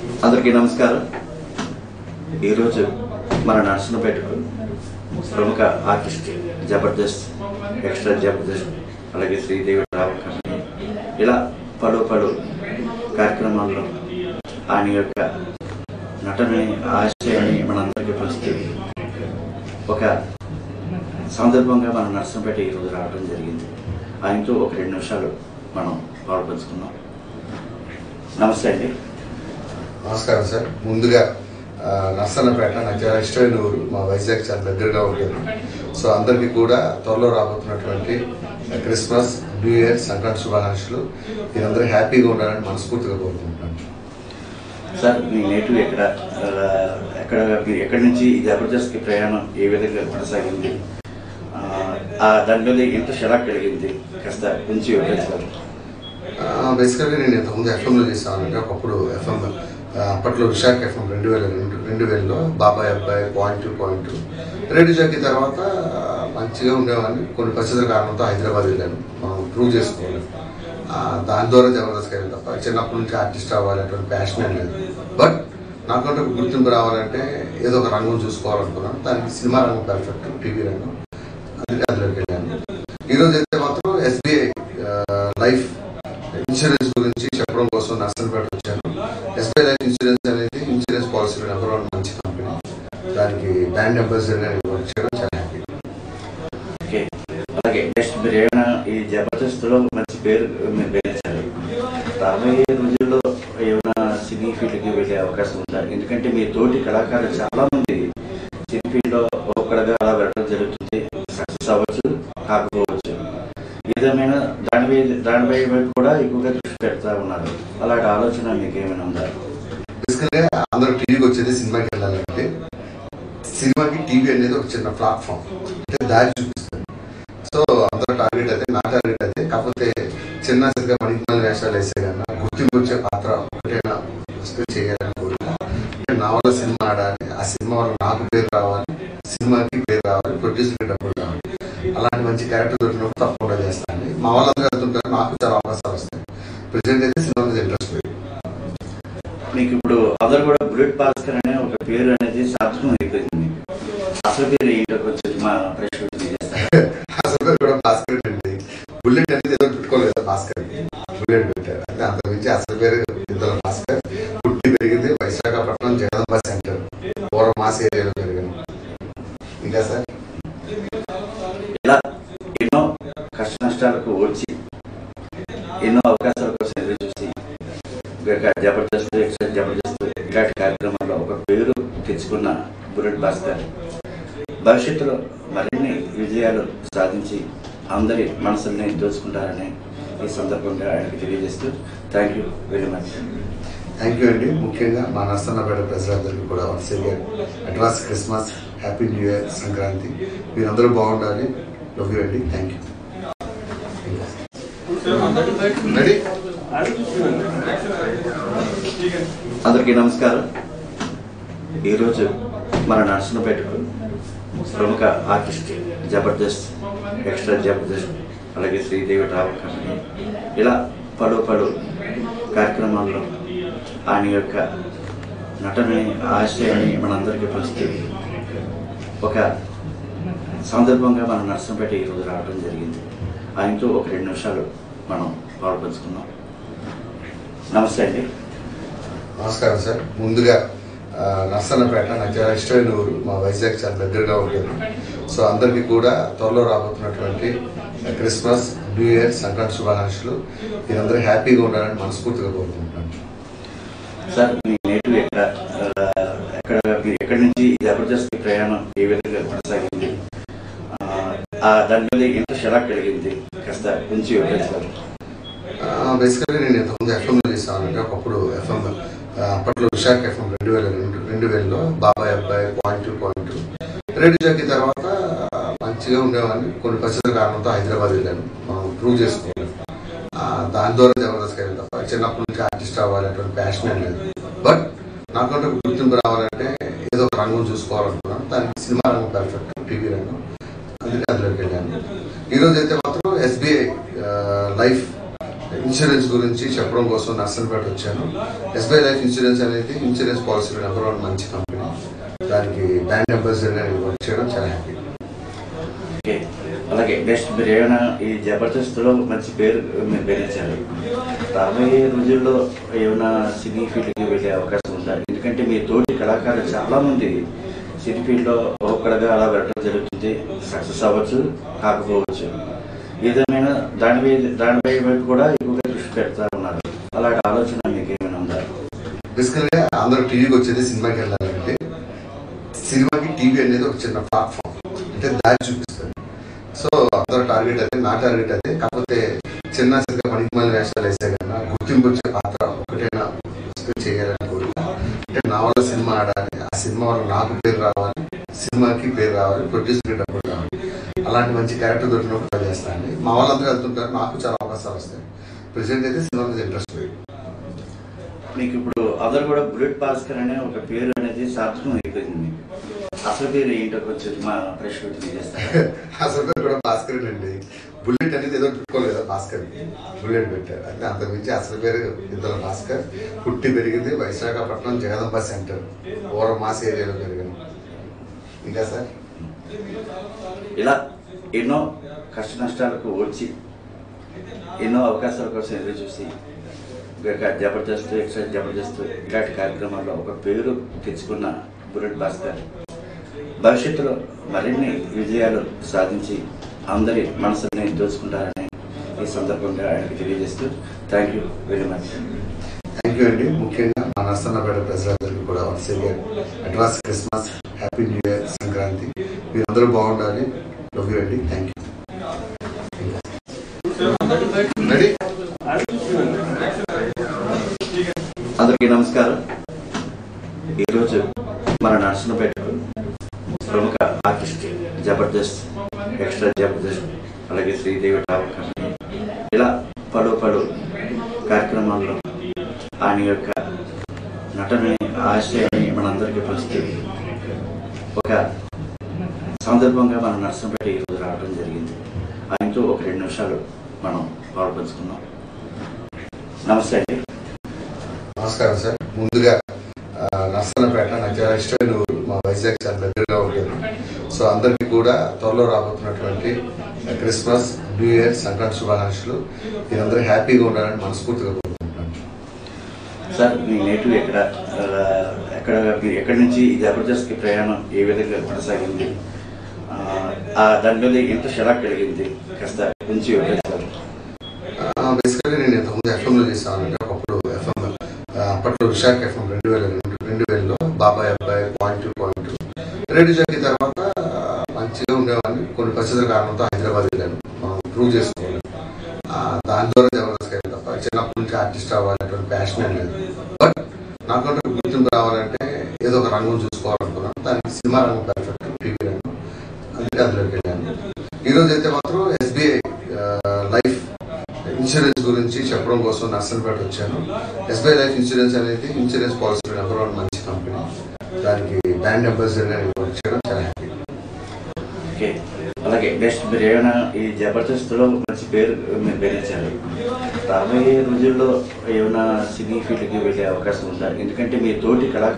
అందరికీ నమస్కారం ఈరోజు మన నర్సనపేటకు ప్రముఖ ఆర్టిస్ట్ జబర్దస్త్ ఎక్స్ట్రా జబర్దస్త్ అలాగే శ్రీదేవి రావు కంపెనీ ఇలా పలు పలు కార్యక్రమాల్లో ఆయన యొక్క నటనని ఆశయాన్ని మనందరికీ పంచుతూ ఒక సందర్భంగా మన నర్సంపేట ఈరోజు రావడం జరిగింది ఆయనతో ఒక రెండు నిమిషాలు మనం పాల్పంచుకున్నాం నమస్తే అండి నమస్కారం సార్ ముందుగా ఆ, నర్సన్నపేట నాకు చాలా ఇష్టమైన ఊరు మా వైజాగ్ చాలా దగ్గరగా ఉంటుంది సో అందరికీ కూడా త్వరలో రాబోతున్నటువంటి క్రిస్మస్ న్యూ ఇయర్ సంక్రాంతి శుభాకాంక్షలు మీరందరూ హ్యాపీగా ఉండాలని మనస్ఫూర్తిగా కోరుకుంటున్నాను సార్ మీ నేటివ్ ఎక్కడ ఆ, ఎక్కడ మీరు ఎక్కడి నుంచి ఈ జబర్దస్త్కి ప్రయాణం ఏ విధంగా కొనసాగింది ఆ, ఆ దాని మీద ఇంట్రెస్ట్ ఎలా కలిగింది కాస్త కొంచెం వివరించారు బేసికల్లీ నేను ఇంతకుముందు ఎఫ్ఎంలో చేసానంటే ఒకప్పుడు ఎఫ్ఎం అప్పట్లో విశాఖ ఎఫ్ఎం రెండు వేల రెండు రెండు వేలలో బాబాయ్ అబ్బాయి point two point two radio jockey తర్వాత ఆ, మంచిగా ఉండేవాడిని కొన్ని పరిస్థితుల కారణంతో హైదరాబాద్ వెళ్ళాను మనం ప్రూవ్ చేసుకోవాలి ఆ, దాని ద్వారా జబర్దస్త్ అయింది తప్ప చిన్నప్పటి నుంచి ఆర్టిస్ట్ అవ్వాలి అటువంటి ప్యాషన్ ఏం లేదు బట్ నాకంటే ఒక గుర్తింపు రావాలంటే ఏదో ఒక రంగం చూసుకోవాలనుకున్నాను దానికి సినిమా రంగం పర్ఫెక్ట్ టీవీ రంగం అందుకే అందులోకి వెళ్ళాను ఈరోజు అయితే మాత్రం ఎస్బీఐ లైఫ్ ఇన్సూరెన్స్ గురించి చెప్పడం కోసం నర్సన్పేట వచ్చాను ఎస్బీఐ లైఫ్ ఇన్సూరెన్స్ అనేది ఇన్సూరెన్స్ పాలసీలో నెంబర్ వన్ మంచి కంపెనీ దానికి బ్రాండ్ అంబాసిడర్గా నేను వర్క్ చేయడం చాలా హ్యాపీ ఓకే అలాగే నెక్స్ట్ మీరు ఏమైనా ఈ జబర్దస్త్లో మంచి పేరు మీరు గెలిచారు రాబోయే రోజుల్లో ఏమైనా సినీ ఫీల్డ్కి వెళ్ళే అవకాశం ఉందా ఎందుకంటే మీ తోటి కళాకారులు చాలా మంది సినీ ఫీల్డ్లో ఒక్కడగా అలా వెళ్ళడం జరుగుతుంది సక్సెస్ అవ్వచ్చు కాకపోవచ్చు ఏదేమైనా దానిపై దానిపై వైపు కూడా ఎక్కువగా దృష్టి పెడతా ఉన్నారు అలాంటి ఆలోచన మీకు ఏమైనా ఉందా బేసికల్గా అందరూ టీవీకి వచ్చేది సినిమాకి వెళ్ళాలంటే సినిమాకి టీవీ అనేది ఒక చిన్న ప్లాట్ఫామ్ అంటే దారి చూపిస్తుంది సో అందరూ టార్గెట్ అయితే నా టార్గెట్ అయితే కాకపోతే చిన్న చిన్నగా పనికిమాల వేషాలు వేసే కన్నా గుర్తింపు వచ్చే పాత్ర ఒకటైనా ఫస్ట్ చేయాలని కోరిక అంటే నా వల్ల సినిమా ఆడాలి ఆ సినిమా వల్ల నాకు పేరు రావాలి సినిమాకి పేరు రావాలి ప్రొడ్యూసర్కి డబ్బులు రావాలి అలాంటి మంచి క్యారెక్టర్ దొరికినప్పుడు తప్పకుండా చేస్తాను మా వాళ్ళందరూ వెళ్తుంటారు నాకు చాలా అవకాశాలు వస్తాయి ప్రజెంట్ అయితే సినిమా మీద ఇంట్రెస్ట్ లేదు మీకు ఇప్పుడు అందరు కూడా బుల్లెట్ భాస్కర్ అనే ఒక పేరు అనేది సార్థకం అయిపోయింది మీకు. అసలు పేరు ఏంటో కొంచెం మా ప్రేక్షకులకు తెలియజేస్తారా? అసలు కూడా భాస్కర్ అండి బుల్లెట్ అనేది ఏదో పెట్టుకోలేదు కదా భాస్కర్ బుల్లెట్ పెట్టారు అంటే అంత మించి అసలు పేరు ఇద్దరు భాస్కర్ పుట్టి పెరిగింది విశాఖపట్నం జగదంబ సెంటర్ పూర్వ మాస్ ఏరియాలో పెరిగాను ఇంకా సార్ ఇలా ఎన్నో కష్ట నష్టాలకు వచ్చి ఎన్నో అవకాశాల కోసం ఎదురు చూసి ఇక జబర్దస్త్ ఎక్స్ట్రా జబర్దస్త్ ఇలాంటి కార్యక్రమాల్లో ఒక పేరు తెచ్చుకున్న బుల్లెట్ భాస్కర్ భవిష్యత్తులో మరిన్ని విజయాలు సాధించి అందరి మనసుల్ని దోచుకుంటారని ఈ సందర్భంగా ఆయనకి తెలియజేస్తూ thank you very much thank you అండి ముఖ్యంగా మా నర్సన్నపేట ప్రజలందరికీ కూడా once again advance Christmas happy new year Sankranti మీరందరూ బాగుండాలి లవ్ యూ అండి థ్యాంక్ యూ రెడీ అందరికీ నమస్కారం ఈరోజు మన నర్సనపేటకు ప్రముఖ ఆర్టిస్ట్ జబర్దస్త్ ఎక్స్ట్రా జబర్దస్త్ అలాగే శ్రీదేవి రావు కంపెనీ ఇలా పలు పలు కార్యక్రమాల్లో ఆయన యొక్క నటనని ఆశయాన్ని మనందరికీ పంచుతూ ఒక సందర్భంగా మన నర్సంపేట ఈరోజు రావడం జరిగింది ఆయనతో ఒక రెండు నిమిషాలు మనం పాల్పంచుకున్నాం నమస్తే అండి నమస్కారం సార్ ముందుగా ఆ, నర్సన్నపేట నాకు చాలా ఇష్టమైన ఊరు మా వైజాగ్ చాలా దగ్గరగా ఉంటుంది సో అందరికీ కూడా త్వరలో రాబోతున్నటువంటి క్రిస్మస్ న్యూ ఇయర్ సంక్రాంతి శుభాకాంక్షలు మీరందరూ హ్యాపీగా ఉండాలని మనస్ఫూర్తిగా కోరుకుంటున్నాను సార్ మీ నేటివ్ ఎక్కడ ఆ, ఎక్కడ మీరు ఎక్కడి నుంచి ఈ జబర్దస్త్ ప్రయాణం ఏ విధంగా కొనసాగింది ఆ, ఆ దాని మీద ఇంట్రెస్ట్ ఎలా కలిగింది కాస్త కొంచెం వివరించారు బేసికల్లీ నేను ఇంతకుముందు ఎఫ్ఎంలో చేసానంటే ఒకప్పుడు ఎఫ్ఎం అప్పట్లో విశాఖ ఎఫ్ఎం రెండు వేల రెండు రెండు వేలలో బాబాయ్ అబ్బాయి point two point two radio jockey తర్వాత ఆ, మంచిగా ఉండేవాడిని కొన్ని పరిస్థితుల కారణంతో హైదరాబాద్ వెళ్ళాను మనం ప్రూవ్ చేసుకోవాలి ఆ, దాని ద్వారా జబర్దస్త్ అయింది తప్ప చిన్నప్పటి నుంచి ఆర్టిస్ట్ అవ్వాలి అటువంటి ప్యాషన్ ఏం లేదు బట్ నాకంటే ఒక గుర్తింపు రావాలంటే ఏదో ఒక రంగం చూసుకోవాలనుకున్నాను దానికి సినిమా రంగం పర్ఫెక్ట్ టీవీ రంగం అందుకే అందులోకి వెళ్ళాను ఈరోజు అయితే మాత్రం ఎస్బీఐ లైఫ్ ఇన్సూరెన్స్ గురించి చెప్పడం కోసం నర్సన్పేట వచ్చాను ఎస్బీఐ లైఫ్ ఇన్సూరెన్స్ అనేది ఇన్సూరెన్స్ పాలసీ నెంబర్ వన్ మంచి కంపెనీ దానికి బ్రాండ్ అంబాసిడర్గా నేను వర్క్ చేయడం చాలా హ్యాపీ ఓకే అలాగే నెక్స్ట్ మీరు ఏమైనా ఈ జబర్దస్త్లో మంచి పేరు మీరు గెలిచారు రాబోయే రోజుల్లో ఏమైనా సినీ ఫీల్డ్కి వెళ్ళే అవకాశం ఉందా ఎందుకంటే మీ తోటి కళాకారులు చాలా మంది సినీ ఫీల్డ్లో ఒక్కడగా అలా వెళ్ళడం జరుగుతుంది సక్సెస్ అవ్వచ్చు కాకపోవచ్చు ఏదేమైనా దానిపై దానిపై వైపు కూడా ఎక్కువగా దృష్టి పెడతా ఉన్నారు అలాంటి ఆలోచన మీకు ఏమైనా ఉందా బేసికల్గా అందరూ టీవీకి వచ్చేది సినిమాకి వెళ్ళాలంటే సినిమాకి టీవీ అనేది ఒక చిన్న ప్లాట్ఫామ్ అంటే దారి చూపిస్తుంది సో అందరూ టార్గెట్ అయితే నా టార్గెట్ అయితే కాకపోతే చిన్న చిన్న పనికిమాల వేషాలు వేసే కన్నా గుర్తింపు వచ్చే పాత్ర ఒకటైనా చేయాలని కోరిక అంటే నా వల్ల సినిమా ఆడాలి ఆ సినిమా వల్ల నాకు పేరు రావాలి సినిమాకి పేరు రావాలి ప్రొడ్యూసర్కి డబ్బులు రావాలి అలాంటి మంచి క్యారెక్టర్ దొరికినప్పుడు ట్రై చేస్తాను మా వాళ్ళందరూ వెళ్తుంటారు నాకు చాలా అవకాశాలు వస్తాయి ప్రెసెంట్ అయితే సినిమా మీద ఇంట్రెస్ట్ లేదు మీకు ఇప్పుడు అందరు కూడా బుల్లెట్ భాస్కర్ అనే ఒక పేరు అనేది సార్థకం అయిపోయింది మీకు అసలు పేరు ఏంటో కొంచెం మా ప్రేక్షకులు తెలియజేస్తారు అసలు పేరు కూడా భాస్కర్ అండి బుల్లెట్ అనేది ఏదో పెట్టుకోలేదు భాస్కర్ బుల్లెట్ పెట్టారు అంటే అంత మించి అసలు పేరు ఇద్దరు భాస్కర్ పుట్టి పెరిగింది విశాఖపట్నం జగదంబ సెంటర్ ఓర మాస్ ఏరియాలో పెరిగాను ఇంకా సార్ ఇలా ఎన్నో కష్ట నష్టాలకు వచ్చి ఎన్నో అవకాశాల కోసం ఎదురు చూసి ఇక జబర్దస్త్ ఎక్స్ట్రా జబర్దస్త్ ఇలాంటి కార్యక్రమాల్లో ఒక పేరు తెచ్చుకున్న బుల్లెట్ భాస్కర్ భవిష్యత్తులో మరిన్ని విజయాలు సాధించి అందరి మనసుని దోచుకుంటారని ఈ సందర్భంగా ఆయనకి తెలియజేస్తూ thank you very much thank you అండి ముఖ్యంగా మా నర్సన్నపేట ప్రజలందరికీ కూడా once again advance Christmas happy new year Sankranti మీరందరూ బాగుండాలి లవ్ యూ అండి థ్యాంక్ యూ రెడీ అందరికీ నమస్కారం ఈరోజు మన నర్సనపేటకు ప్రముఖ ఆర్టిస్ట్ జబర్దస్త్ ఎక్స్ట్రా జబర్దస్త్ అలాగే శ్రీదేవి టావర్ కంపెనీ ఇలా పలు పలు కార్యక్రమాల్లో ఆయన యొక్క నటనని ఆశయాన్ని మనందరికీ పంచుతూ ఒక సందర్భంగా మన నర్సంపేట ఈరోజు రావడం జరిగింది ఆయనతో ఒక రెండు నిమిషాలు మనం పాల్పంచుకున్నాం నమస్తే అండి నమస్కారం సార్ ముందుగా ఆ, నర్సన్నపేట నాకు చాలా ఇష్టమైన ఊరు మా వైజాగ్ చాలా దగ్గరగా ఉంటుంది సో అందరికీ కూడా త్వరలో రాబోతున్నటువంటి క్రిస్మస్ న్యూ ఇయర్ సంక్రాంతి శుభాకాంక్షలు మీరందరూ హ్యాపీగా ఉండాలని మనస్ఫూర్తిగా కోరుకుంటున్నాను సార్ మీ నేటివ్ ఎక్కడ ఆ, ఎక్కడ మీరు ఎక్కడి నుంచి ఈ జబర్దస్త్కి ప్రయాణం ఏ విధంగా కొనసాగింది ఆ, ఆ దాని మీద ఎంత షరా కలిగింది కాస్త కొంచెం వివరిస్తారు బేసికల్లీ నేను ఇంతకుముందు ఎఫ్ఎంలో చేశాను అంటే ఒకప్పుడు ఎఫ్ఎం అప్పట్లో విశాఖ ఎఫ్ఎం రెండు వేల రెండు రెండు వేలలో బాబాయ్ అబ్బాయి point two point two radio jockey తర్వాత ఆ, మంచిగా ఉండేవాడిని కొన్ని పరిస్థితుల కారణంతో హైదరాబాద్ వెళ్ళాను మనం ప్రూవ్ చేసుకోవాలి ఆ, దాని ద్వారా జబర్దస్త్ అయ్యాను తప్ప చిన్నప్పటి నుంచి ఆర్టిస్ట్ అవ్వాలనేటువంటి ప్యాషన్ ఏం లేదు బట్ నాకంటే ఒక గుర్తింపు రావాలంటే ఏదో ఒక రంగం చూసుకోవాలనుకున్నాను దానికి సినిమా రంగం పర్ఫెక్ట్ టీవీ రంగం అందుకే అందులోకి వెళ్ళాను ఈరోజు అయితే మాత్రం ఎస్బీఐ లైఫ్ ఇన్సూరెన్స్ గురించి చెప్పడం కోసం నర్సన్పేట వచ్చాను ఎస్బీఐ లైఫ్ ఇన్సూరెన్స్ అనేది ఇన్సూరెన్స్ పాలసీ నెంబర్ వన్ మంచి కంపెనీ దానికి బ్రాండ్ అంబాసిడర్గా నేను వర్క్ చేయడం చాలా హ్యాపీ ఓకే అలాగే నెక్స్ట్ మీరు ఏమైనా ఈ జబర్దస్త్లో మంచి పేరు మీరు గెలిచారు రాబోయే రోజుల్లో ఏమైనా సినీ ఫీల్డ్కి వెళ్ళే అవకాశం ఉందా ఎందుకంటే మీ తోటి కళా